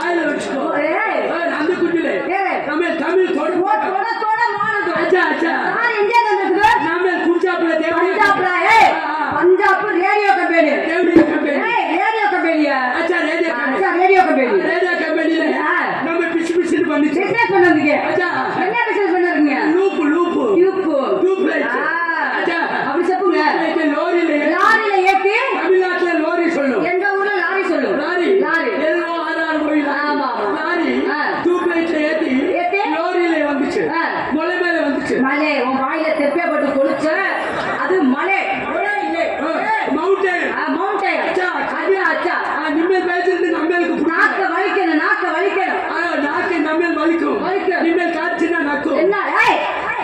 வாயில வச்சுக்கோ ஏய். ஏய், நந்தி குட்டிலே ஏய். நம்ம தமிழ் தொட ஓ, தொட, தொட மானது. அச்சா அச்சா சார் எங்கே வந்திருக்குது? நம்ம குஞ்சாப்புல தேவடி பஞ்சாப்ல, ஏய், பஞ்சாப் ரேடியோ கம்பெனி தேவடி கம்பெனி ஏய், ரேடியோ கம்பெனியா அச்சா ரேடியோ கம்பெனி அச்சா, ரேடியோ கம்பெனி ரேடியோ கம்பெனில ஆ. நம்ம பிசு பிசுன்னு பண்ணிச்சு பிசினஸ் பண்ணதுங்க அச்சா என்ன பிசினஸ் பண்ணதுங்க loop loop tube loop light ஆ. அச்சா அப்படி சொல்லுங்க லைட் லோரில லாரியில ஏத்தி தமிழ்நாட்டுல லோரி சொல்லும் எங்க ஊர்ல லாரி சொல்லு லாரி லாரி எதுவோ ஆதார் கோயில் ஆமா, ஆமா. லாரி ஆ. டியூப் லைட்ல ஏத்தி ஏத்தி? லோரியில வந்துச்சு ஆ. மலை மேல வந்துச்சு மலை உன் வாயில தெப்பே போட்டு கொளுச்ச அது மலை மலை இல்லை மவுண்டன் மவுண்டன் அச்சா. அது அச்சா நிம்மல் பேசுறது நம்மளுக்கு நாக்க பிடிக்கும் வலிக்கணும் நாக்க வலிக்கணும் ஆ, நாக்கு நம்மள் வலிக்கும் வலிக்கும். நிம்மல் காய்ச்சினா நக்கும் என்ன ஏய்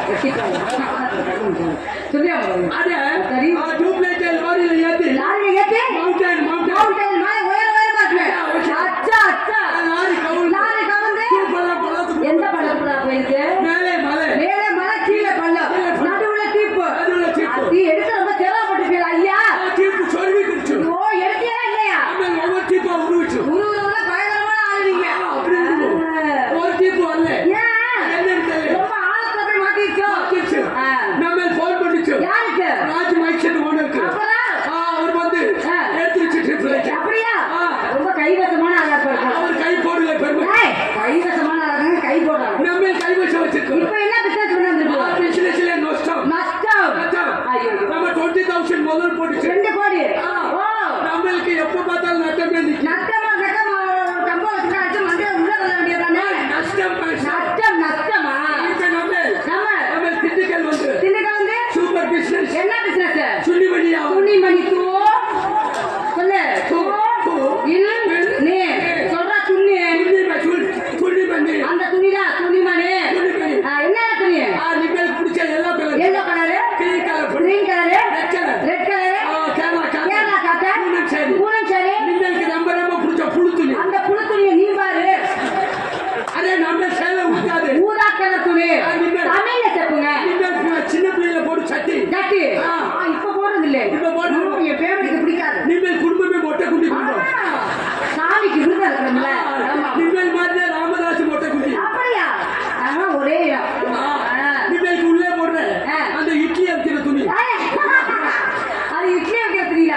சொல்லியா அத சரி. டியூப் லைட் லோரியில ஏத்தி லாரியில ஏத்தி மவுண்டன் மவுண்டன் மவுண்டன் மலை உயர உயரமா இருக்கு அச்சா அச்சா லாரி கவுல் லாரி கவர்ந்து பழம் பழத்துக்கு எந்த படத்துல போயிருக்கு மேலே மலை மேலே மலை கீழே பள்ளம் நடுவுல தீப்பு நடுவுல தீப்பு. நீ எடுத்து ரொம்ப சிரமப்பட்டிருக்கீங்க ஐயா தீர்ப்பு சொல்லி குடிச்சு ஓ எடுத்தீங்களா இல்லையா நம்ம ஒவ்வொரு தீப்பா உருவிச்சு ஒரு ஊர்ல பயங்கரமான ஆளுவீங்க அப்படி இருக்கும். ஒரு தீப்பு வரல ஏன் என்னன்னு தெரியல ரொம்ப ஆழத்துல போய் மாட்டிருச்சோ மாட்டிருச்சு. ஆ. நம்ம போன் பண்ணிச்சு யாருக்கு ராஜ் மைக்சன் ஓனருக்கு அப்புறம் அவர் வந்து ஆ. எடுத்துருச்சு ட்ரிப் லைட் அப்படியா ஆ. ரொம்ப கைவசமான ஆளா இருப்பாரு அவர் கை போடல பெருமை ஏய், கைவசமான ஆளா கை போடுறாங்க நம்ம கைவசம் வச்சிருக்கோம் இப்ப என்ன பிசினஸ் பண்ண வந்திருக்கோம் பிசினஸ்ல நஷ்டம் நஷ்டம் நஷ்டம். ஐயோ நம்ம டுவெண்ட்டி தௌசண்ட் முதல் போட்டுச்சு ரெண்டு கோடி ஆ. ஓ நம்மளுக்கு எப்ப பார்த்தாலும் நட்டமே நிக்கும் நஷ்டமா நஷ்டமா கம்பம் வச்சுட்டு அடிச்சு மண்டையில உள்ள தள்ள வேண்டியதானே நஷ்டம் நஷ்டம். நஷ்டம் நஷ்டமா இப்ப நம்ம நம்ம நம்ம திண்டுக்கல் வந்து திண்டுக்கல் வந்து சூப்பர் பிசினஸ் என்ன பிசினஸ் சுள்ளிமணியா துணிமணி தூ சொல்லு தூ தூ. இல் நீ சொல்றா துணி துணிமணி அந்த துணிதான் துணிமணி துணிமணி. ஆ, என்ன துணி நீங்கள் பிடிச்ச எல்லா colour yellow colour green colour green colour red colour red colour Kerala Kerala காட்ட பூனம் சாரி பூனம் சாரி നിങ്ങൾക്ക് நம்ம ரொம்ப பிடிச்ச புழு துணி அந்த புழு துணியை நீ பாரு அதே நம்ம சேலை ஊத்தாது ஊதா கலர் துணி ஆ, நீங்க- தமிழ்ல செப்புங்க நீங்கள் சின்ன பிள்ளைல போட்டு சட்டி ஜட்டி ஆ. ஆ, இப்ப போடுறது இல்ல இப்ப போடுறது இல்ல. என் பேரனுக்கு பிடிக்காது நீங்கள் குடும்பமே மொட்டை குட்டி ஆ, குடும்பம் சாமிக்கு விருதம் இருக்கணும்ல ஆமா. நீங்கள் மாதிரி ராமதாஸ் மொட்டை குட்டி அப்படியா அதெல்லாம் ஒரே இடம். ஆ. ஆ. நீங்கள் உள்ளே போடுற ஆ. அந்த இட்லி அரைக்கிற துணி அது இட்லி வைக்க தெரியல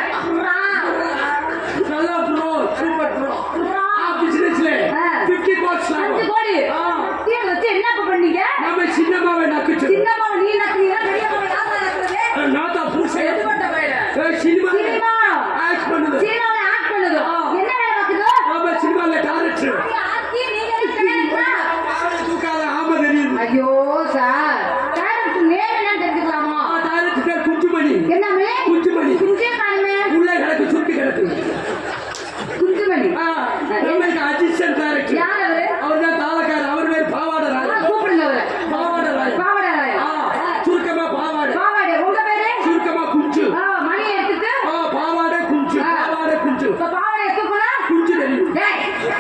நல்லா ப்ரோ சூப்பர் ப்ரோ பிசினஸ்ல ஆ. 50 கோட்ஸ் அஞ்சு கோடி ஆ. டீ வச்சு என்ன இப்ப பண்ணீங்க நம்ம சின்னமாவை நக்குச்சு சின்னம்மாவை நீ நக்குறீங்க பெரியம்மாவை யார் நக்குறது நாத்தா பூசை எதுபட்ட பையன் சினிமா சினிமா ஆக்ட் பண்ணுது சீனாவை ஆக்ட் பண்ணுது ஆ. என்ன வேலை பார்க்குது ஆமா சினிமால டேரக்டர் ஆக்கி நீங்க என்ன தூக்காத ஆமா தெரியுது ஐயோ சார் டைரக்டர் நேம் என்னன்னு தெரிஞ்சுக்கலாமா டேரக்டர் குஞ்சுமணி என்னமே குஞ்சுமணி குஞ்சே காணுமே உள்ள கிடக்கு சுட்டி கிடக்கு குஞ்சுமணி ஆ, நம்மளுக்கு அசிஸ்டன்ட் டேரக்டர் யார் அவரு அவர் தான் தாளக்கார் அவர் பேர் பாவாட ஆ, ராஜ் கூப்பிடுங்க அவரை பாவாட ராஜ் பாவடராய ஆ, சுருக்கமா பாவாடை பாவாடை உங்க பேரு சுருக்கமா குஞ்சு ஆ, மணி எடுத்துட்டு ஆ, பாவாடை குஞ்சு ஆ. பாவாடை குஞ்சு இப்ப பாவாடை தூக்குனா குஞ்சு தெரியும் டேய்.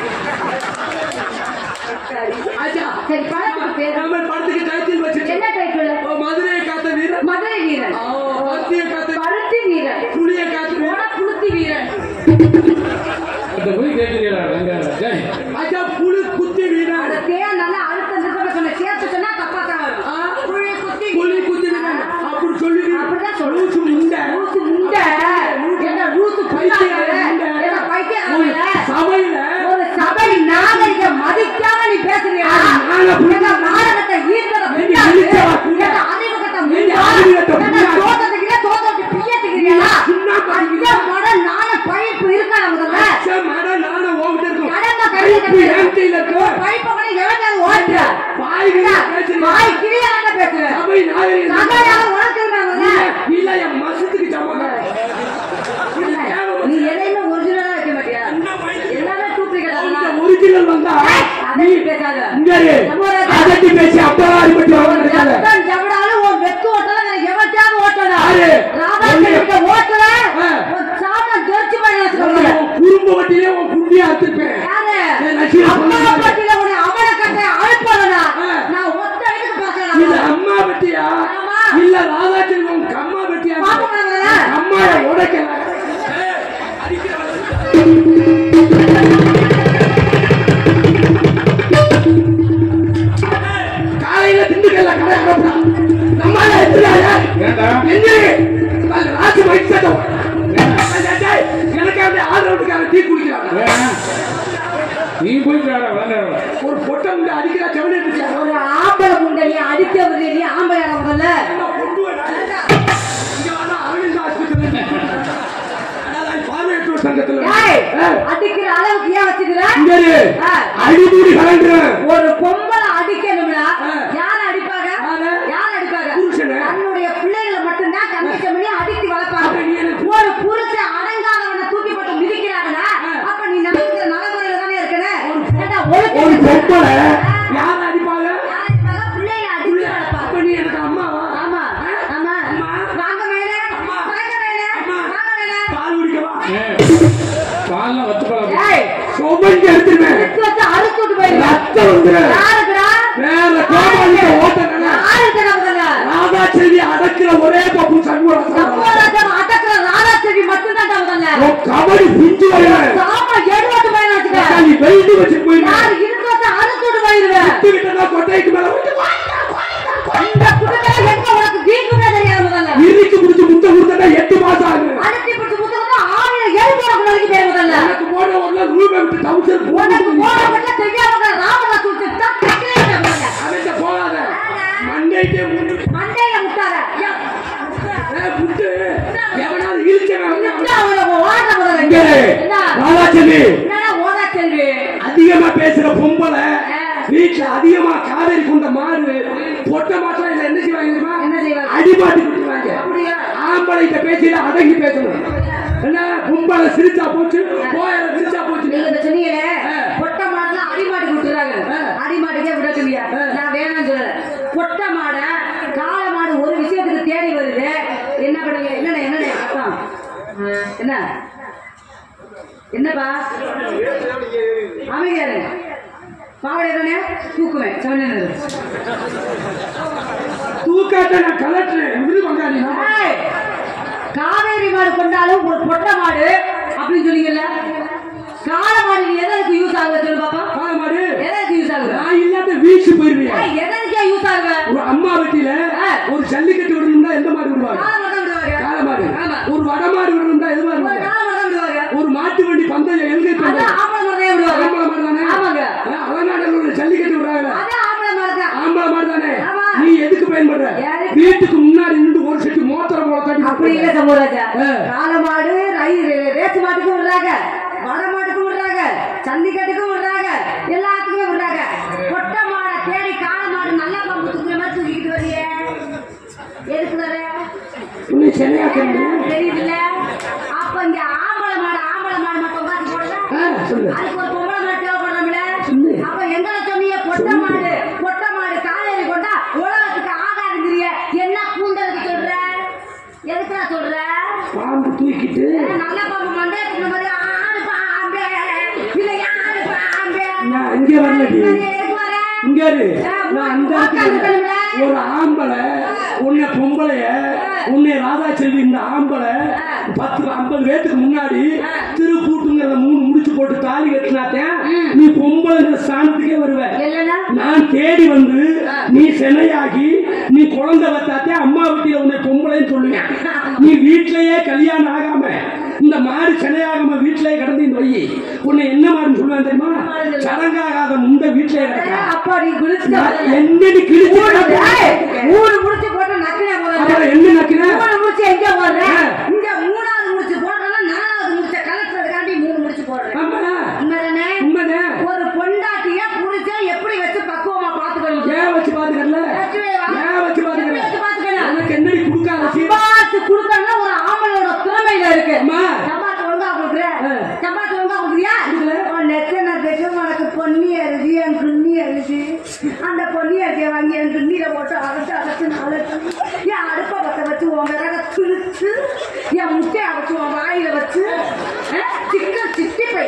ஆச்சா சரி படத்துக்கு பேரு நம்ம படத்துக்கு டைட்டில் வச்சிருக்கோம் என்ன டைட்டில் ஓ, மதுரையை காத்த வீரன் மதுரை வீரன் ஆ, பருத்தியை காத்த பருத்தி வீரன் புளியை காத்த வீரன் போட புளுத்தி வீரன் இந்த போய் கேட்கிறீங்களா ரங்க டேய் ஆச்சா புழு குத்தி வீரன் அந்த தேன் நல்லா அழுத்தம் திருப்ப சொன்ன சேர்த்து சொன்னா தப்பா தான் வரும் ஆ. புழி குத்தி புலி குத்தி வீரன் அப்படி சொல்லி அப்படிதான் சொல்லு. லூசு முண்டை ரூசு முண்டை என்ன ரூசு பைத்தியம் என்ன பைத்தியம் சபையில ஒரு சபை நாகரிக மதிக்காம நீ பேசுறியா நாங்க புரிஞ்சு- எங்க நாடகத்தை ஈர்க்கிற நீங்க முன்னாடி, இழிச்சவா புரியா? எங்க அறிவுகட்ட நீங்க முன்னாடி, அறிவுகட்ட எங்க புரியா? தோட்டத்துக்குள்ள தோட்டத்துக்கு பிய்யத்துக்குறியா? சும்மா படிக்கிறீங்க. அச்ச மட நாண பழிப்பு இருக்கா முதல்ல? அச்சா, மேடம், நானும் உன்கிட்ட இருக்கோம். கடமை கையில பைப்பு கட்டு. என்கிட்ட இருக்கு. பழிப்பை கூட எவனாவது ஓட்டுற? வாய் கிழிய பேசுறீங்க. வாய் கிழியாத பேசுற. சபை நாகரிகம். சபையால உனக்கு இருக்கா முதல்ல? இல்ல, இல்ல, என் மசத்துக்கு சமம். இது தேவை. நீ எதையுமே ஒரிஜினலா வைக்க மாட்டியா எல்லாமே டூப்ளிகேட் இந்த original வந்தா, அதை நீ பேசாத இங்க இரு. அதட்டி பேசி அப்பதான் அடிபட்டு வாங்க இருக்காத. எத்தனை ஜவடாலும் உன் வெத்து ஓட்டல நான் எவட்டாவது ஓட்டல யாரு? ராதாகிருஷ்ண ஓட்டல ஆ. உன் சாமம் தெரிச்சு பண்ணி உன்னை சொல்லுங்க உன் குறும்ப வட்டியிலே உன் குண்டியை அறுத்திருப்பேன். யாரு ஏய், நக்கீரா அம்மா சொல்லுங்க. பாட்டில உன்னை அவன கட்டை அழுப்பலனா ஆ. நான் ஒத்த இதுக்கு இது பாக்கறேன் அம்மா வட்டியா ஆமா. இல்ல ராதாச்செல்வம் கம்மா வட்டியா பாப்போம் நாங்களா? அம்மாவை உடைக்கல ஏய், அடிக்கிறவன். நீ போய் கேட விளங்காத ஒரு பொட்டை முண்டை அடிக்கிறா செவனே இருந்துச்சு ஒரு ஆம்பளை முண்டை அடிக்க விடுறீ நீ ஆம்பளை முதல்ல கொண்டு வர இங்க வேணா அரவிந்த் ஆஸ்பத்திரி அதான் பார்வையற்றோர் சங்கத்துல ஏய், ஏய், அடிக்கிற அளவுக்கு ஏன் வச்சுக்கிற இங்க இரு. ஆ. அடிமுடி கலண்டுறேன் ஒரு பொம்பளை அடிக்கணும்னா ஆ. யார் அடிப்பாங்க யாரு? யார் அடிப்பாங்க புருஷனை. தன்னுடைய பிள்ளைகளை மட்டும்தான் கண்டிச்ச பண்ணி அடித்து வளர்ப்பாங்க அப்ப நீ எனக்கு- ஒரு புருஷன் அடங்காதவனை தூக்கி போட்டு மிதிக்கிறாங்கன்னா அப்ப நீ நம்பிக்கிற நடைமுறையில தானே இருக்கணும் ஏண்டா, ஒழுக்கம் ஒரு இருக்கு. பொம்பளை யார் அடிப்பாங்க யார் அடிப்பாங்க? பிள்ளையை அடித்து அப்ப வளர்ப்பாங்க நீ எனக்கு அம்மாவா ஆமா ஆமா அம்மா. வாங்க மேலே அம்மா. வாங்க மேலே அம்மா. வாங்க மேலே பால் குடிக்கவா பால்லாம் வத்து பழம் ஏய் சுமந்து எடுத்துருவேன் எடுத்து வச்சு அறுத்துட்டு போயிருங்க ரத்தம் வந்துடும் யாருக்குடா வேற கோபாலிக்க ஓட்டல யாருக்கு நமக்கு ராதா செல்வி அடக்கிற ஒரே பப்பு சண்முகம் சம்போராஜம் அடக்குற ராதாச்செடி மட்டும்தான் முதல்ல கபடி புஞ்சு வருவேன் சாம எடுவாட்டு பையன் வச்சுக்க நீ வெயிட்டு வச்சு போயிருவேன் யாரு இருக்கிறத அறுத்துட்டு போயிருவேன் விட்டு விட்டா கொட்டைக்கு மேல விட்டு இந்த குடும்பம் எங்க உனக்கு வீக்குமே தெரியாது முதல்ல இறுக்கி முடிச்சு முட்டை கொடுத்தா எட்டு மாசம் ஆகுது அடிச்சு பிடிச்சு முத்தம்னா ஆயிரம் ஏழு உனக்கு வரைக்கும் பேர் முதல்ல எனக்கு போன ஒரு ரூபா விட்டு தௌசண்ட் உனக்கு போன மட்டும் தெரியாம ராமதா சுட்டு தான் தெக்கலே முதல்ல அவன்கிட்ட போகாத மண்டைக்கே முட்டு மண்டையில முட்டாத ஏய், முட்டு எவனாவது இழுச்சவன் இழுத்தா அவனை ஓட முதல்ல இங்க இரு. என்ன ராதா செல்வி என்னடா ஓடா செல்வி அதிகமா பேசுற பொம்பளை வீட்டுல அதிகமா காவேரி கொண்ட மாடு பொட்ட மாசம் இல்ல என்ன செய்வாங்க தெரியுமா என்ன செய்வாங்க? அடிமாட்டி விட்டுருவாங்க அப்படியா? ஆம்பளைகிட்ட பேசிட்டு அடங்கி பேசணும் என்ன பொம்பளை சிரிச்சா போச்சு போயில சிரிச்சா போச்சு நீங்க இந்த சொன்னீங்களே ஆ. பொட்டை மாடுலாம் அடிமாட்டு கொடுத்துறாங்க ஆ. அடிமாட்டுக்கே விட சொல்லியா ஆ. நான் வேணாம்னு சொல்லல பொட்டை மாடை காளை மாடு ஒரு விஷயத்துக்கு தேடி வருது என்ன பண்ணுவீங்க என்னண்ணே என்னண்ணே அர்த்தம் ஆ, என்ன என்னப்பா அமைதியாரு பாவடை தானே தூக்குவேன் சொன்னேன் தூக்காட்ட நான் கலட்டுறேன் விரு பங்காளி ஏய், காவேரி மாடு கொண்டாலும் ஒரு பொட்டை மாடு அப்படின்னு சொன்னீங்கல்ல காளை மாடு நீ எதற்கு யூஸ் ஆகுது சொல்லு பாப்பா கால மாடு எதற்கு யூஸ் ஆகுது நான் இல்லாத வீச்சு போயிருவியா ஏய், எதற்கே யூஸ் ஆகுது ஒரு அம்மா வெட்டியில ஆ. ஒரு ஜல்லிக்கட்டு விடணும்னா எந்த மாடு விடுவாங்க காளை மாடு தான் விடுவாங்க கால மாடு ஆமா. ஒரு வட மாடு விடணும்னா எது மாடு ஒரு விடுவாங்க காளை மாடு தான் விடுவாங்க ஒரு மாட்டு வண்டி பந்தயம் எங்க அதான் பந்தயம் ஆம்பளை மாடு தான் விடுவாங்க ஆம்பளை மாடு தானே ஆமாங்க ஆ, அலங்காநல்லூர்ல ஒரு ஜல்லிக்கட்டு விடுறாங்க அதான் ஆம்பளை மாடு தான் ஆம்பளை மாடு தானே ஆமா. நீ எதுக்கு பயன்படுற யாருக்கு? வீட்டுக்கு முன்னாடி நின்று ஒரு செட்டு மோத்திரம் போல தட்டி அப்படி இல்ல சமூராஜா ஆ. காளை மாடு ரை- ரேஸ் மாட்டுக்கும் விடுறாங்க வட மாட்டுக்கும் விடுறாங்க ஜல்லிக்கட்டுக்கும் விடுறாங்க எல்லாத்துக்குமே விடுறாங்க பொட்டை மாடை தேடி காளை மாடு நல்ல பம்பு தூக்குற மாதிரி தூக்கிட்டு வரியே எதுக்கு வர உன்னை சென்னையாக்கிறேன் தெரியுதுல்ல அப்ப இங்க ஆம்பளை மாடு ஆம்பளை மாடு மட்டும் உட்காந்து போடல சொல்லு அதுக்கு ஒரு பொம்பளை மாடு தேவைப்படுறோம்ல சொல்லு. அப்ப எங்களை சொன்னீங்க பொட்டை மாடு பொட்டை மாடு காவேரி கொண்டா உலகத்துக்கு ஆகாதுங்கிறிய என்ன கூண்டலுக்கு சொல்ற எதுக்கு நான் சொல்ற பாம்பு தூக்கிட்டு நல்ல பாம்பு மண்டே இந்த மாதிரி ஆடு பாம்பே இல்ல யாரு பாம்பே நான் இங்க வரலடி நீ எதுக்கு வர இங்க இரு. ஆ, நான் அந்த உட்கார்ந்து இடத்துல இருக்கணும்ல. ஒரு ஆம்பளை உன்னை பொம்பளைய உன்னை ராதா செல்வி இந்த ஆம்பளை பத்து ஐம்பது பேத்துக்கு முன்னாடி திருக்கூட்டுங்கிறத மூணு முடிச்சு போட்டு தாலி கட்டினாத்தேன் நீ பொம்பளைங்கிற ஸ்தானத்துக்கே வருவ இல்லன்னா நான் தேடி வந்து நீ சென்னையாகி நீ குழந்தை வச்சாத்தே அம்மா வீட்டில உன்னை பொம்பளைன்னு சொல்லுவேன் நீ வீட்டிலேயே கல்யாணம் ஆகாம இந்த மாடு சென்னையாகாம வீட்டிலேயே கிடந்து இந்த வையி உன்னை என்ன மாடுன்னு சொல்லுவேன் தெரியுமா சடங்காகாத முண்டை வீட்டிலேயே கிடக்க அப்பா நீ குளிச்சுட்டு வரல. என்னடி கிழிச்சு ஏய், மூணு முடிச்சு போட்டு நக்கினே போதும் அப்புறம் என்ன நக்கின மூணு முடிச்சு எங்க போடுற ஆ. இங்க மூணாவது முடிச்சு போடுறேன்னா நாலாவது முடிச்ச கலெக்டருக்காண்டி மூணு முடிச்சு போடுறேன் ஆமா உண்மைதானே உண்மைதான் ஒரு பொண்டாட்டிய புடிச்ச எப்படி வச்சு பக்குவமா பாத்துக்கணும் ஏன் வச்சு பாத்துக்கல வச்சு வா. ஏன் வச்சு எப்படி வச்சு பாத்துக்கல பாத்துக்கணும்? எனக்கு என்னடி கொடுக்காத சீர் சம்பாதிச்சு கொடுக்கணும்னா ஒரு ஆம்பளோட திறமையில இருக்கு அம்மா. சம்பாத்து ஒழுங்கா கொடுக்குற ஆ. சம்பாத்து ஒழுங்கா கொடுக்குறியா கொடுக்கல. உன் லட்சணத்துக்கு உனக்கு பொன்னி அரிசி என் குன்னி அரிசி அந்த பொன்னி அரிசியை வாங்கி என் குன்னியில போட்டு அரைச்சு அரைச்சு அரைச்சு என் அடுப்பை பத்த வச்சு உன் விறக துணிச்சு என் முட்டையை வச்சு உன் வாயில வச்சு சிக்கன் சிட்டி பை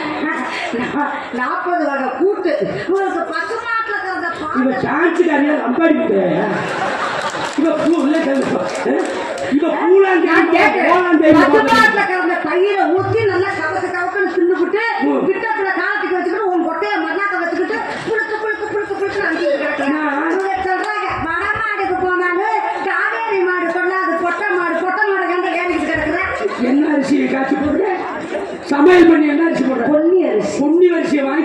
நாற்பது வகை கூட்டு உங்களுக்கு பசுமாட்டுல இருக்கிற இவ பால் சான்ஸுக்கு அறியாது அம்பாடி முட்டையா இவ பூ இல்ல கல்லுப்பா இவ பூலாந்தி நான் கேட்கிறேன். பூலாந்தி பசுமாட்டுல கிடந்த தயிரை ஊத்தி நல்லா கவக்கு கவக்குன்னு தின்னுபிட்டு, ம். பிட்டத்துல காலத்துக்கு வச்சுக்கிட்டு, உன் கொட்டைய மல்லாக்க வச்சுக்கிட்டு, புழுக்கு, புழுக்கு, புழுக்கு, புழுக்குன்னு அடிச்சிட்டு கிடக்குறேன். நான் இவங்க சொல்றாங்க, வடமாடுக்கு போனாலும் காவேரி மாடு சொல்லாது, பொட்டை மாடு, பொட்டை மாடு கண்டு ஏறிக்கிட்டு கிடக்குறேன். என்ன அரிசியை காய்ச்சி போடுற சமையல் பண்ணி என்ன அரிசி போடுற பொன்னி அரிசி. பொன்னி அரிசியை வாங்கிட்டு வர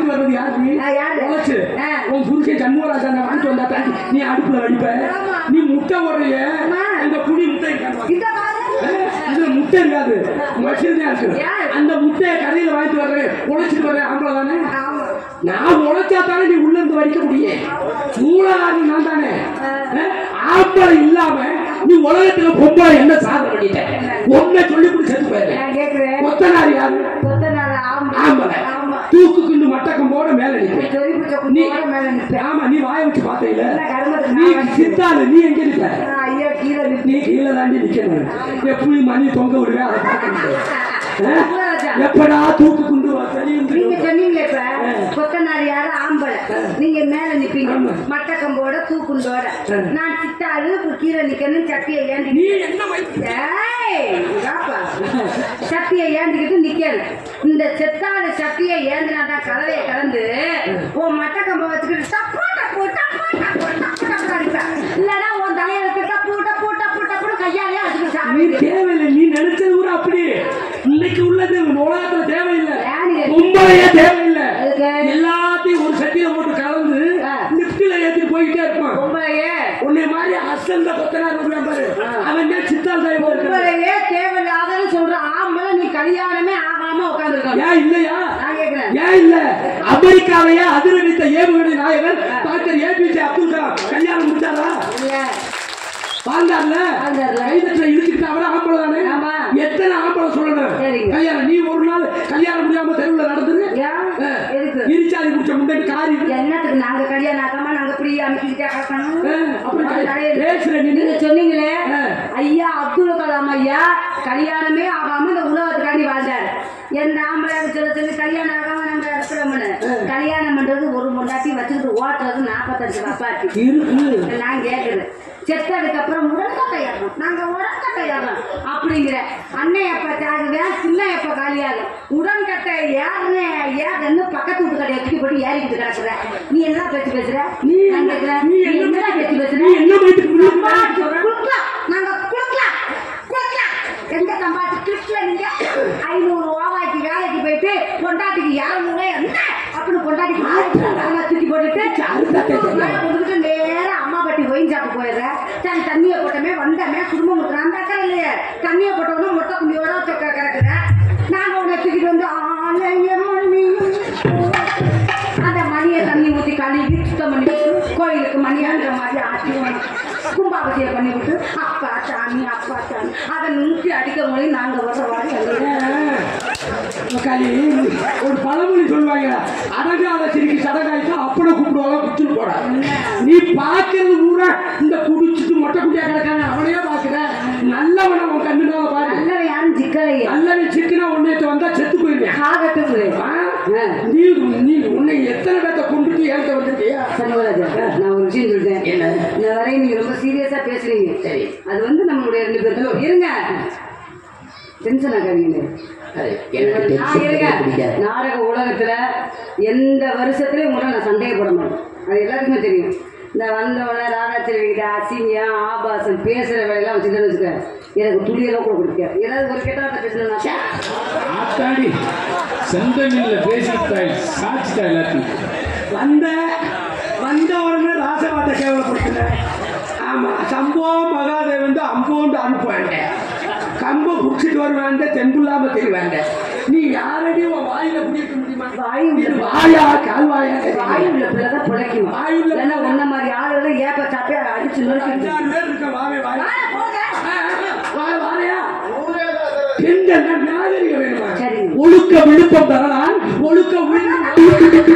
யார் நீ நான் யாரு? உழைச்சு ஆ. உன் புருஷன் சண்முகராஜன் வாங்கிட்டு வந்தா தான் நீ அடுப்புல வடிப்ப ஆமா. நீ முட்டை போடுறிய ஆமா. அந்த புடி முட்டை இருக்காது இந்த பாரு இதுல முட்டை இருக்காது மச்சில் தான் இருக்கு யார்? அந்த முட்டையை கடையில வாங்கிட்டு வர்றேன் உழைச்சிட்டு வர்றேன் ஆம்பளை தானே ஆமா நான் உழைச்சா தானே நீ உள்ள இருந்து வடிக்க முடியும் மூலகாரணம் நான் தானே அஹ், ஆம்பளை இல்லாம நீ உலகத்துல பொம்பளை என்ன சாதனை பண்ணிட்ட ஒன்ன சொல்லி கொடு செத்து போயிரு நான் கேக்குறேன் கொத்தனார் யாரு கொத்தனார் ஆமா ஆம்பளை ஆமா தூக்கு குண்டு மட்டக்கம் போட மேல நிற்பேன் சொறி பிடிச்ச நீ குட்டியோட மேல நிப்பேன் ஆமா நீ வாய வச்சு பார்த்தீங்கள என்ன கருமத்துக்கு நீ நான் வந்து- சித்தாளு நீ எங்க நிப்ப நான் ஐயா கீழே நிப்பேன் நீ கீழே தாண்டி நிக்கணும் எப்படி மணி தொங்க விடுவேன் அதை பார்க்க முடியாது அஹ்? ராஜா. எப்படா தூக்கு குண்டு வெளியே நீங்க சொன்னீங்களே இப்ப கொத்தனார் யாரு ஆம்பளை நீங்க மேல நிப்பீங்க ஆமா. மட்டக்கம்போட தூக்குண்டோட ஆ. நான் சித்தாளு இப்ப கீழே நிக்கணும் சட்டியை ஏந்தி நீ என்ன வயசு ஏய், இதாப்பா. சட்டியை ஏந்திக்கிட்டு நிக்கணும் இந்த செத்தாடு சட்டியை ஏந்தினாதான் கலவையை கலந்து உன் மட்டக்கம்ப வச்சுக்கிட்டு டப்பு டப்பு டப்பு டப்பு டப்பு டப்பு அடிப்பேன் இல்லைன்னா உன் தலையில டப்பு டப்பு டப்பு டப்புன்னு கையாலே அடிச்சுக்கிட்டு நீ சாப்பிடுவேன். தேவையில்லை நீ நினைச்சது கூட அப்படி இன்னைக்கு உள்ளது உலகத்துல தேவையில்லை ஏன் நீ- பொம்பளையே தேவையில்லை எதுக்கு? எல்லாத்தையும் ஒரு சட்டியில போட்டு கலந்து ஆ. லிப்ட்ல ஏத்திட்டு போயிட்டே இருப்பான் பொம்பளையே உன்னை மாதிரி அசந்த கொத்தனார் இருக்கான் பாரு அவன் தான் சித்தால் தான் இருக்கான். பொம்பளையே தேவையில்லாதன்னு சொல்ற ஆம்பளை நீ கல்யாணமே ஆகாம உட்காந்துருக்காங்க ஏன் இல்லையா நான் கேக்குறேன் ஏன் இல்ல அமெரிக்காவையே அதிரடித்த ஏவுகணை நாயகர் டாக்டர் ஏபிஜே அப்துல் கலாம் கல்யாணம் முடிச்சாரா இல்ல வாழ்ந்தார்ல வாழ்ந்தார்ல. கைதட்டுல இழுத்துக்கிட்டு அவர ஆம்பளை தானே ஆமா. எத்தனை ஆம்பளை சொல்லணும் சரிங்க. கல்யாணம் நீ ஒரு நாள் கல்யாணம் முடியாம தெருவுல நடந்துரு ஏன் எதுக்கு இரிச்சாதி முடிச்ச முன்னாடி காரி என்னத்துக்கு நாங்க கல்யாணம் ஆகாம நாங்க இப்படி அமைக்கிட்டே கிடக்கணும் அப்புறம் அது கிடையாது. பேசுற நீ நீங்க சொன்னீங்களே ஆ. ஐயா அப்துல் கலாம் ஐயா கல்யாணமே ஆகாம இந்த உலகத்துக்காண்டி வாழ்ந்தார் எந்த ஆம்பளை சொல்ல சொல்லி கல்யாணம் ஆகாம நம்ம இருக்கிறோம்னு கல்யாணம் பண்றது ஒரு முண்டாட்டி வச்சுக்கிட்டு ஓட்டுறது நாற்பத்தஞ்சு வப்பாட்டி இருக்கு நான் கேக்குறேன் செத்ததுக்கு அப்புறம் உடன்கட்டை ஏறணும் நாங்க உடன்கட்டை ஏறணும் அப்படிங்கிற அண்ணன் எப்ப தாகுவேன் சின்ன எப்ப காலியாகும் உடன்கட்டை ஏறனே ஏறன்னு பக்கத்து வீட்டு கடையை தூக்கி போட்டு ஏறிக்கிட்டு கிடக்குற நீ என்ன பேச்சு பேசுற நீ நான் கேக்குறேன் நீ நீ என்ன என்ன பேச்சு பேசுற நீ என்ன வயிற்றுக்கு அம்மா, சொல்ற குடுக்கலாம். நாங்க குடுக்கலாம். குடுக்கலாம். எந்த சம்பாதிச்சு கிளிப்ல நீங்க ஐநூறு ரூபாய்க்கு வேலைக்கு போயிட்டு பொண்டாட்டிக்கு இரநூறு என்ன அப்படின்னு பொண்டாட்டிக்கு அதெல்லாம் தூக்கி போட்டுட்டு நூறு ரூபாய் கொடுத்துட்டு நேரா அம்மா பட்டி ஒயின் போயிடுற சரி தண்ணியை போட்டமே வந்தமே குடும்பம் முட்டுறேன் அந்த அக்கறை இல்லையே தண்ணியை போட்டவொடனே மொட்டை குண்டியோட சொக்க கிடக்குற நாங்க உன்னை தூக்கிட்டு வந்து ஆலய மணி அந்த மணியை தண்ணி ஊற்றி கழுவி சுத்தம் பண்ணி விட்டு கோயிலுக்கு மணியான்ற மாதிரி ஆட்டி கும்பாபிஷேக பண்ணி விட்டு அப்பா சாமி அப்பா சாமி அதை நூற்றி அடிக்க மொழி நாங்கள் வர்ற வாடி காளி ஒரு பழமொழி சொல்லுவாங்க அடங்காத சிரிக்கி சடங்காயிட்டா அப்பட கூப்பிடுவாங்க குச்சுன்னு போட நீ பாக்குறது பூரா இந்த குடிச்சிட்டு மொட்டை குட்டியா கிடக்காங்க அவனையே பாக்குற நல்லவன உன் கண்ணுனால பாரு நல்லவன் யாரும் சிக்கலையே நல்லவன் சிக்கனா ஒன்னேத்து வந்தா செத்து போயிருவேன் ஆகட்டும் ஆ? நீ நீ உன்னை எத்தனை பேர்த்த கொண்டுட்டு ஏற்க வந்திருக்கியா சண்முகராஜா நான் ஒரு விஷயம் சொல்லிட்டேன் என்ன? இந்த வரை நீங்க ரொம்ப சீரியஸா பேசுறீங்க சரி. அது வந்து நம்மளுடைய ரெண்டு பேரும் இருங்க டென்ஷன் ஆகாதீங்க நான் இருங்க நாடக உலகத்துல எந்த வருஷத்துலயும் உங்களை நான் சண்டையை போட மாட்டேன் அது எல்லாத்துக்குமே தெரியும் இந்த வந்தவன ராகாச்சேரி கிட்ட அசிங்கம் ஆபாசம் பேசுற வேலையெல்லாம் வச்சுட்டு வச்சுக்க எனக்கு துளியெல்லாம் கூட கொடுக்க ஏதாவது ஒரு கெட்ட வார்த்தை பேசணும்னா ஆத்தாடி செந்தமில்ல பேசிட்டாய் சாட்சிட்டா எல்லாத்தையும் வந்த வந்த உடனே ராசவாத்தை கேவலப்படுத்தின ஆமா சம்பவம் மகாதேவன் அம்போண்டு அனுப்புவாங்க கம்ப புடிச்சிட்டு வருவாங்க தெம்புல்லாம தெரிவாங்க நீ யாரடி உன் வாயில குடிக்க முடியுமா வாய் உள்ள இது வாயா கால்வாயா வாய் உள்ள பிள்ளைதான் பிழைக்கும் வாய் உள்ள இல்லைன்னா உன்ன மாதிரி ஆளுகளை ஏப்ப சாப்பிட்டு அடிச்சு நொறுக்கி அஞ்சாறு பேர் இருக்க வாவே வாய் வாயை போங்க. வாய வாரையா பெண்கள் நாகரிகம் வேணுமா சரிங்க. ஒழுக்க விழுப்பம் தரலாம் ஒழுக்க விழுந்து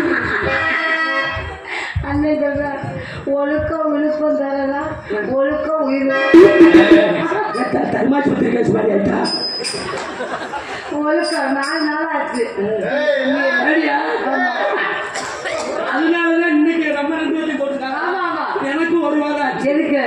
அண்ணன் சொல்றார் ஒழுக்க விழுப்பம் தரலாம் ஒழுக்க உயிர் தர்மாஸ்பத்திரி கேஸ் மாதிரி ஆயிட்டா ஒழுக்க நாலு நாள் ஆச்சு சரியா அதனாலதான் இன்னைக்கு நம்ம ரெண்டு பேரும் போட்டுருக்காங்க ஆமா ஆமா எனக்கு ஒரு வாரம் ஆச்சு எதுக்கு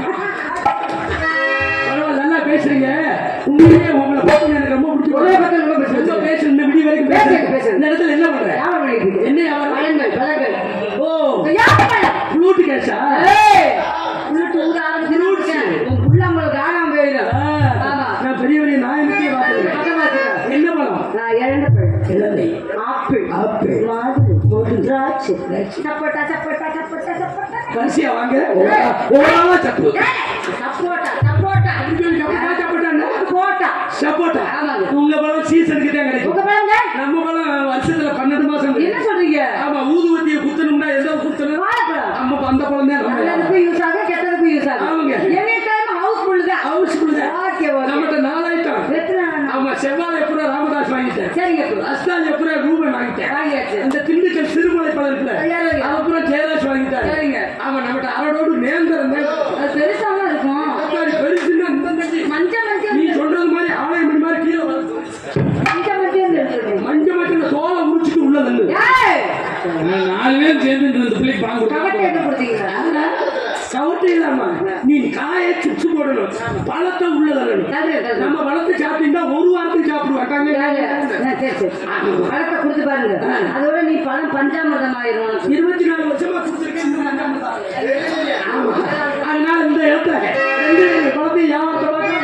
பரவாயில்ல நல்லா பேசுறீங்க உண்மையிலேயே உங்களை பார்த்து எனக்கு ரொம்ப பிடிச்சி உங்களை பார்த்து ரொம்ப பிடிச்சு ரொம்ப பேசு இந்த விடி வரைக்கும் பேசுங்க, பேசுறேன் பேசுங்க. இந்த இடத்துல என்ன பண்ற வியாபாரம் பண்ணிட்டு இருக்கு. என்ன வியாபாரம்? பழங்கள் பழங்கள் ஓ வியாபாரம். ஃப்ளூட் கேஸா ஏய், உள்ளிட்டு ஊர ஆரம்பிச்சிருக்கேன். உன் புள்ள நம்மளுக்கு காணாம போயிடும் ஆமா நான் பெரிய பெரிய நாயகத்தையும் பார்த்துருக்கேன் பக்கமா வச்சுக்க. என்ன பழம் நான் இழந்த பழம் இளநீ ஆப்பிள் ஆப்பிள் மாதுளை போட்டு திராட்சை சப்போட்டா சப்போட்டா சப்போட்டா சப்போட்டா வரிசையா வாங்க ஓடாவா சப்பு ஏய், சப்போட்டா சப்போட்டா சப்போட்டா சப்போட்டா போட்டா சப்போட்டா ஆமாங்க. உங்க பழம் சீசனுக்கு தான் கிடைக்கும் உங்க பாருங்க நம்ம பழம் வருஷத்துல பன்னெண்டு மாசம் என்ன கிடைக்கும். சொல்றீங்க ஆமா ஊதுவத்தியை குத்தணும்னா எந்த குத்தணும் வாழைப்பழம் நம்ம அந்த பழம் தான் நம்ம நல்லதுக்கும் யூஸ் ஆகும் கெட்டதுக்கும் யூஸ் ஆகும் ஆமாங்க. எனி டைம் ஹவுஸ்ஃபுல் தான் ஹவுஸ்ஃபுல் தான் ஓகே ஓகே நம்மகிட்ட நாலாயிட்டம் எத்தனை வேணும்? ஆமா செவ்வாய் எப்படா ராமதாஸ் வாங்கிட்டேன் சரிங்க bro. அஸ்தான் எப்படா ரூபன் வாங்கிட்டேன் வாங்கியாச்சு அந்த திண்டுக்கல் சிறுமலை பழம் இருக்குல்ல யார் வாங்கி- அப்புறம் ஜெயராஜ் வாங்கிட்டாரு சரிங்க. ஆமா நம்மகிட்ட அரடோடு நேந்திரம் அது பெருசாவும் இருக்கும் பெருசுன்னா இந்த தண்ணி மஞ்ச மஞ்சள் நீ சொல்றது மாதிரி ஆலயம் மணி மாதிரி கீழே வருது மஞ்ச மஞ்சள் இருக்கு மஞ்ச மஞ்சள் தோலை உரிச்சிட்டு உள்ள தள்ளு ஏய் நான் நாலு பேர் சேர்ந்து இந்த பிள்ளைக்கு பாங்க கவட்டை எங்க கொடுத்தீங்களா கவட்டை இல்லாம நீ காய சிப்ஸ் போடணும் பழத்தை உள்ள தள்ளணும் கதிரு, கதிரு. நம்ம பழத்தை சாப்பிட்டீங்கன்னா ஒரு வாரத்துக்கு சாப்பிடுவாங்க யாரு? ஆ, சரி சரி பழத்தை கொடுத்து பாருங்க அதோட நீ பழம் பஞ்சாமிர்தம் ஆயிரும் உனக்கு. இருபத்தி நாலு வருஷமா கொடுத்துருக்கேன் இந்த மண்டாம தான். ஆமா. அதனால இந்த இடத்துல ரெண்டு குழந்தைய வியாபாரத்தை பார்க்கலாம்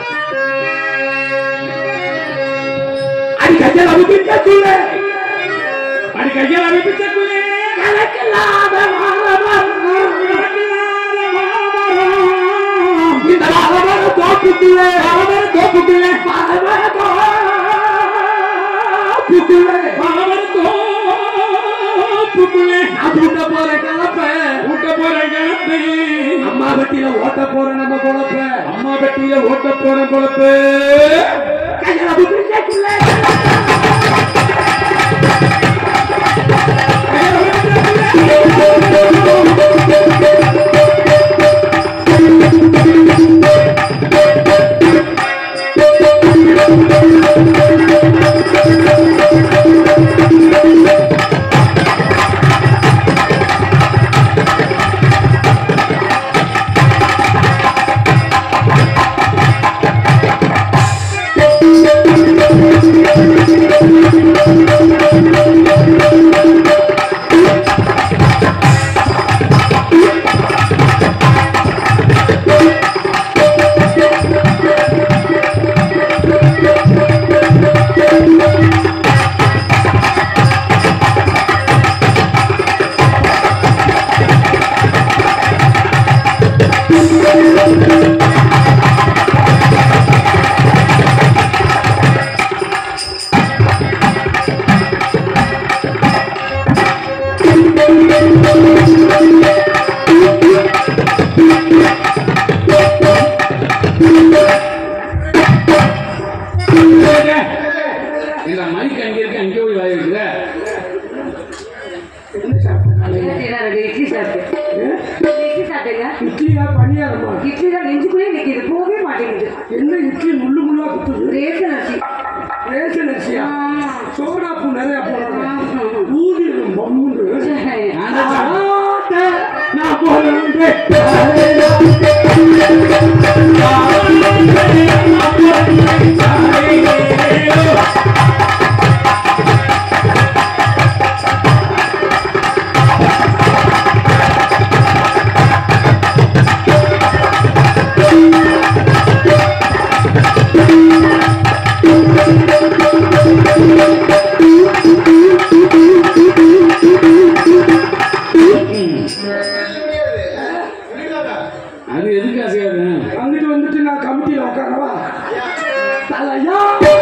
அடி கையால் அனுப்பிச்சக்குள்ள அடி கையால் அனுப்பிச்சக்குள்ளே கணக்கில்லாத வாழமரம், கணக்கில்லாத வாழமரம். இந்த வாழமர தோப்புக்குள்ளே வாழமர தோப்புக்குள்ளே வாழமர தோப்புக்குள்ளே வாழமர தோப்புக்குள்ளே நான் ஊட்ட போற கலப்ப ஊட்ட போற கலப்ப அம்மா வெட்டியில ஓட்ட போற நம்ம குழப்ப அம்மா வெட்டியில ஓட்ட போற குழப்ப கையால் அனுப்பிச்சக்குள்ளே இந்த மைக் அங்க இருக்கு அங்கே போய் வாய் வைக்கிற என்ன சாப்பிட்ட காலையில? என்ன செய்யலாம்? ரெண்டு இட்லி சாப்பிட்டேன் ரெண்டு இட்லி சாப்பிட்டேங்க இட்லியா பணியாரமா இட்லி தான் நெஞ்சுக்குள்ளே நிற்கிது போகவே மாட்டேங்குது என்ன இட்லி முள்ளு முள்ளா குத்துது ரேஷன் அரிசி ரேஷன் அரிசியா ஆமா. சோடா பூ நிறைய போடுறாங்க ஆமா. ஊதிடும் பம்முண்டு சரி. ஆட்ட நான் போறேன் அது எதுக்கு ஆசையாது அங்கிட்டு வந்துட்டு நான் கமிட்டியில உட்காரவா தலையா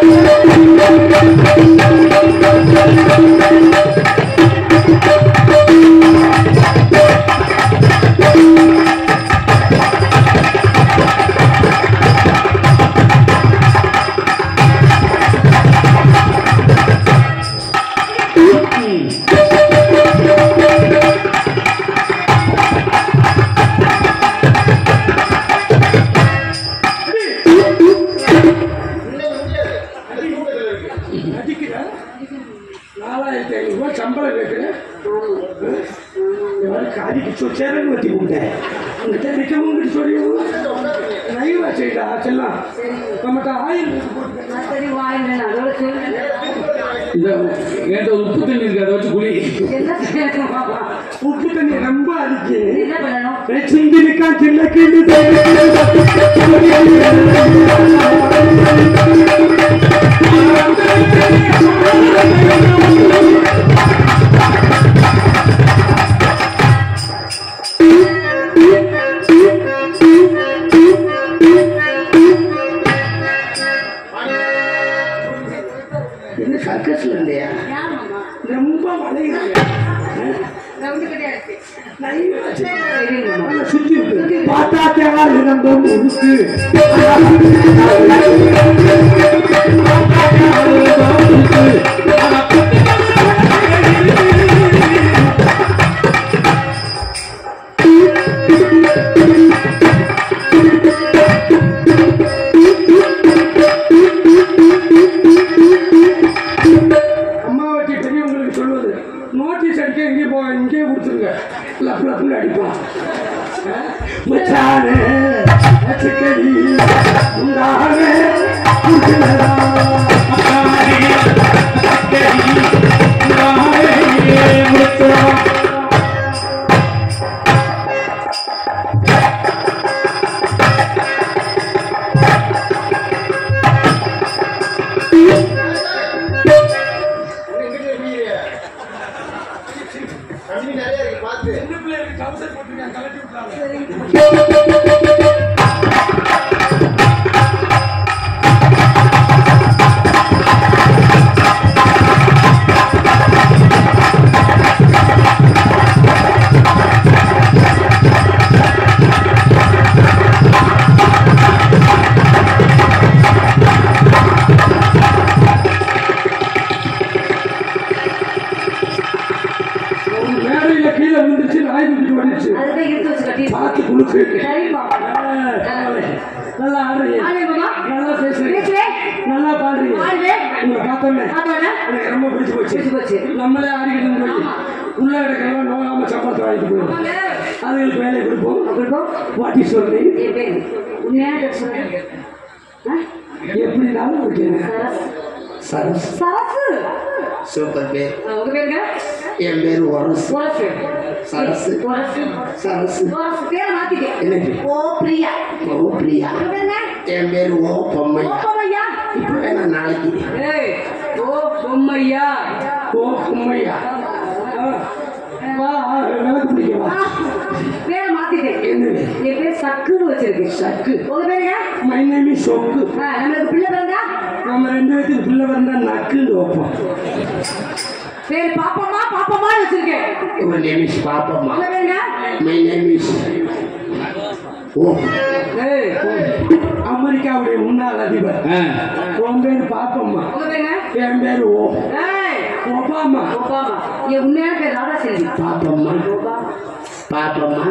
அடிக்கிற நாலாயிரத்தி ஐநூறு ரூபாய் சம்பளம் கேட்குறேன் காதிக்கு சொச்சேரன் வச்சு கொடுத்தேன் உங்ககிட்ட நிற்கவும் சொல்லியும் நைவா செய்டா செல்லாம் நம்மகிட்ட ஆயில் போட்டு நான் சரி வாங்கினேன் அதோட சொல்லுங்க இந்த என்கிட்ட ஒரு உப்பு தண்ணி இருக்கு அதை வச்சு குளி என்ன செய்யணும் பாப்பா? உப்பு தண்ணி ரொம்ப அடிக்கு என்ன பண்ணணும் சிந்தி நிற்கான் சின்ன கிண்டு சரிங்க மாமா. நல்லா சுத்தி விட்டு பார்த்தாத்தே இருந்த முழுக்கு அம்மாவட்டி பெரியவங்களுக்கு சொல்வது நோட்டீஸ் அடிக்க இங்கே போ இங்கே கொடுத்துருங்க லப் லப்னு அடிப்போம் மச்சானே அச்சுக்கடி உண்டானே குடிக்கிறதா. மச்சானே, அச்சுக்கடி உண்டானே முத்தா. சின்ன பிள்ளைகளுக்கு கவசம் போட்டிருக்காங்க கலட்டி விட்டாங்க ஒரு மேடையில கீழே விழுந்துச்சு நாய் குட்டி வந்துச்சு அதுதான் இழுத்து வச்சு கட்டி பார்த்து குளுக்கு சரி மாமா நல்லா ஆடுறீங்க ஆளே மாமா நல்லா பேசுறீங்க பேசுறேன் நல்லா பாடுறீங்க ஆடுவே உங்களை பார்த்தோன்னே ஆமாண்ணா எனக்கு ரொம்ப பிடிச்சு போச்சு பிடிச்சு போச்சு நம்மளே ஆடிக்கிட்டு போய் உள்ள இடக்கலாம் நோயாம சப்பாத்து வாங்கிட்டு போயிடும் ஆமாங்க அதுங்களுக்கு வேலை கொடுப்போம் கொடுப்போம் வாட்டி சொல்றேன் என் பேர் உண்மையான சொல்றேன் ஆ? எப்படினாலும் இருக்கேன் சரஸ் சரஸ் சரசு சூப்பர் பேர் ஆ, உங்க பேருங்க என் பேர் ஒரசு உரசு சரசு. உரசு சரசு உரசு பேரை மாத்திட்டேன் என்னது ஓ பிரியா ஓ பிரியா உங்க பேருங்க என் பேர் ஓ பொம்மை ஓப்பமையா இப்போ வேணா நாளைக்கு ஏய் ஓ பொம்மையா ஓ உண்மையா வா விளக்கு பிடிக்க வா பேரை மாத்திட்டேன் என்னது என் பேர் சக்குன்னு வச்சிருக்கேன் சக்கு உங்க பேருங்க மை நேம் இஸ் சொக்கு ஆ, நம்மளுக்கு பிள்ளை பிறந்தா நம்ம ரெண்டு பேத்துக்கு பிள்ளை பிறந்தா நக்குன்னு வைப்போம் பேர் பாப்பம்மா பாப்பம்மான்னு வச்சிருக்கேன் ஒரு நேம் இஸ் பாப்பம்மா உங்க பேருங்க மை நேம் இஸ் ஓ ஏய் அமெரிக்காவுடைய முன்னாள் அதிபர் உன் பேர் பாப்பம்மா உங்க பேருங்க என் பேர் ஓ ஏய் ஒபாமா ஒபாமா என் உண்மையான பேர் ராதா செல்வி பாப்பம்மா ஒபாமா பாப்பம்மா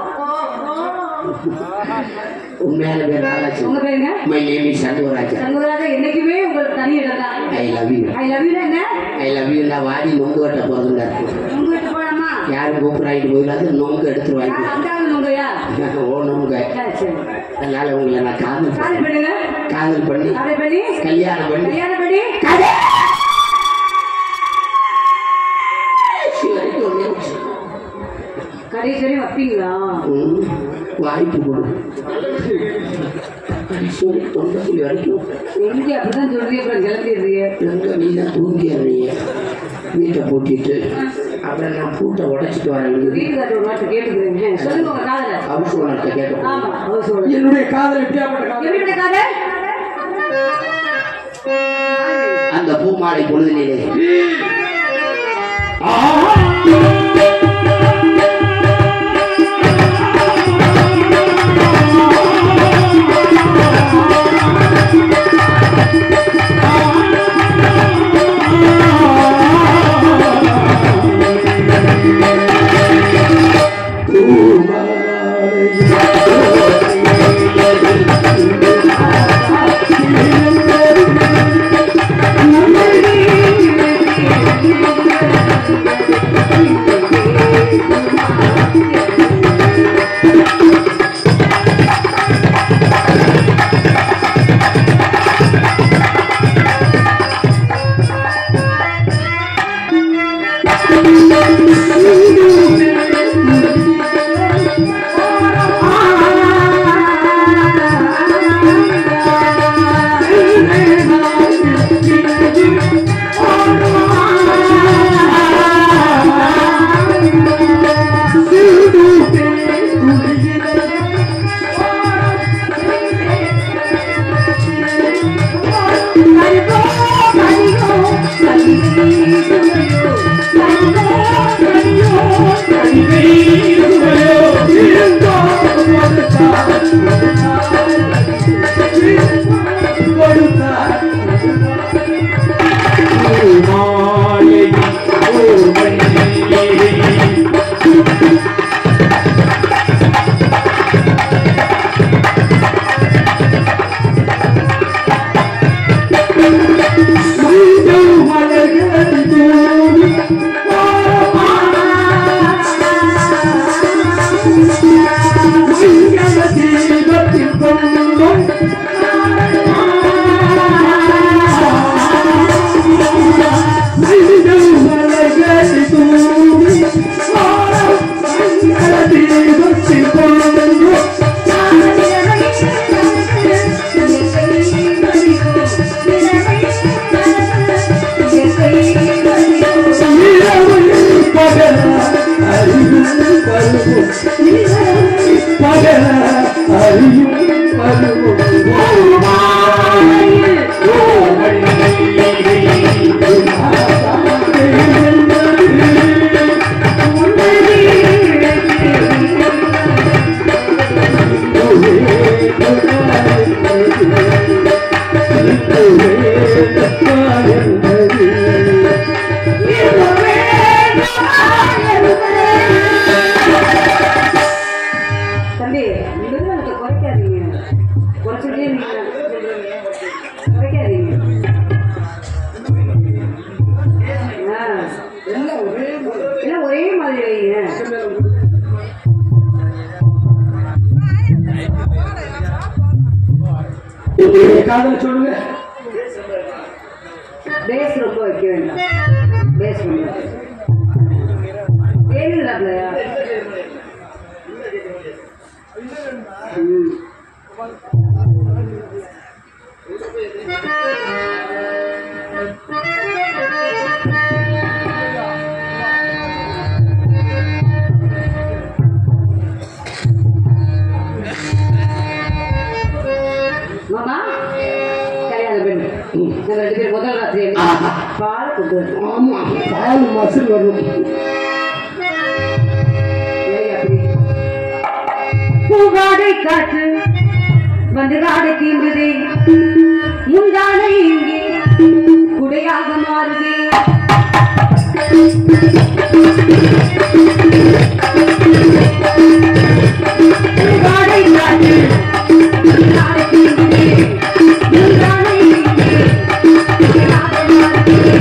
உண்மையான பேர் ராஜாச்சி உங்க பேருங்க my name is Shanmugaraja Shanmugaraja என்னைக்குமே உங்களுக்கு தனி இடம் தான் I love you I love you என்ன ஐ லவ் யூ நான் வாடி நொங்கு வெட்ட போகிறதுங்க உங்க வீட்டு போலாமா யாரும் கூப்பிடாயிட்டு போயிடாது நொங்கு எடுத்துட்டு யார் வாங்கி அந்த ஆளு உங்கயா ஓ நொங்க சரி சரி அதனால உங்களை நான் காதல் காதல் பண்ணுங்க காதல் பண்ணி அதை பண்ணி கல்யாணம் பண்ணி கல்யாணம் பண்ணி கடைசி வரைக்கும் ஒரே விஷயம். கடைசி வரையும் வைப்பீங்களா ம், வாய்ப்பு கொடு கடைசி வரைக்கும் தொண்டை வரைக்கும் எங்க அப்படிதான் சொல்றீங்க அப்புறம் கிளம்பிடுறீங்க எங்க நீ தான் தூங்கிடுறீங்க வீட்டை பூட்டிட்டு அப்புறம் நான் பூட்டை உடைச்சிட்டு வரேன் வீட்டுக்காரர் ஒரு வார்த்தை கேட்டுக்கிறீங்க சொல்லுங்க உங்க காதல ஹவுஸ் ஓனர்கிட்ட கேட்டோம் ஆமா அவர் சொல்லுங்க என்னுடைய காதல் எப்படியாப்பட்ட காதல் எப்படி காதல் அந்த பூமாலை பொழுதிலே ஆ அறியும் பருவம் ஓமாயில் தம்பி இங்கிருந்து எனக்கு குறைக்காதீங்க குறைச்சிட்டே இருந்தீங்க குறைக்காதீங்க ஆ. எல்லாம் ஒரே மாதிரி வைங்க காதல சொல்லுங்க பேஸ் ரொம்ப வைக்க வேண்டாம் பேஸ் பண்ணுங்க ஏனுங்களாப்லையா ம் மாமா கல்யாண பெண் நாங்க ரெண்டு பேரும் முதல் ராத்திரி பால் கொண்டு வந்தோம் ஆமா பால் மசில் வரும் ஏய் அப்படி பூவாடை காற்று வந்து காடை தீர்ந்தது முந்தானை இங்கே குடையாக மாறுது பூவாடை காற்று வந்து காடை தீர்ந்தது முந்தானை இங்கே குடையாக மாறுது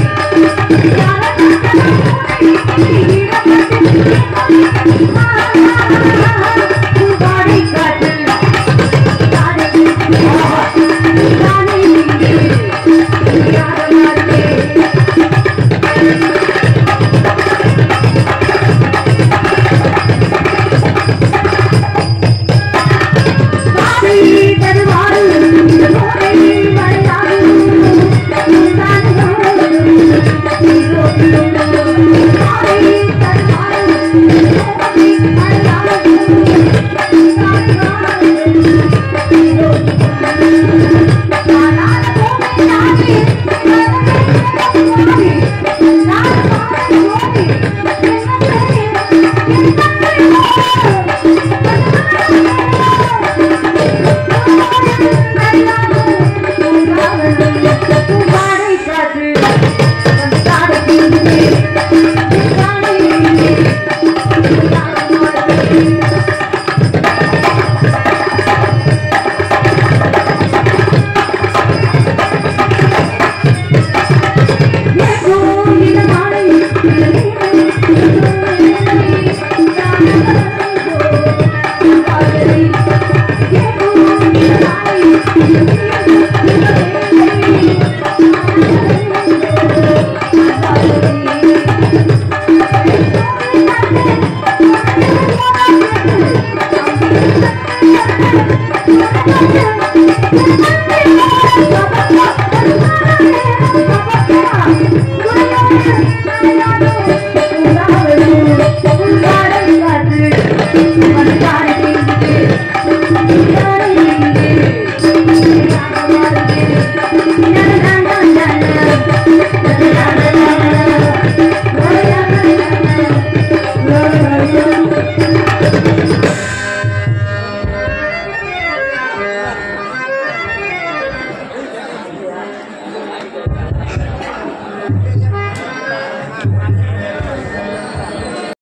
Thank you.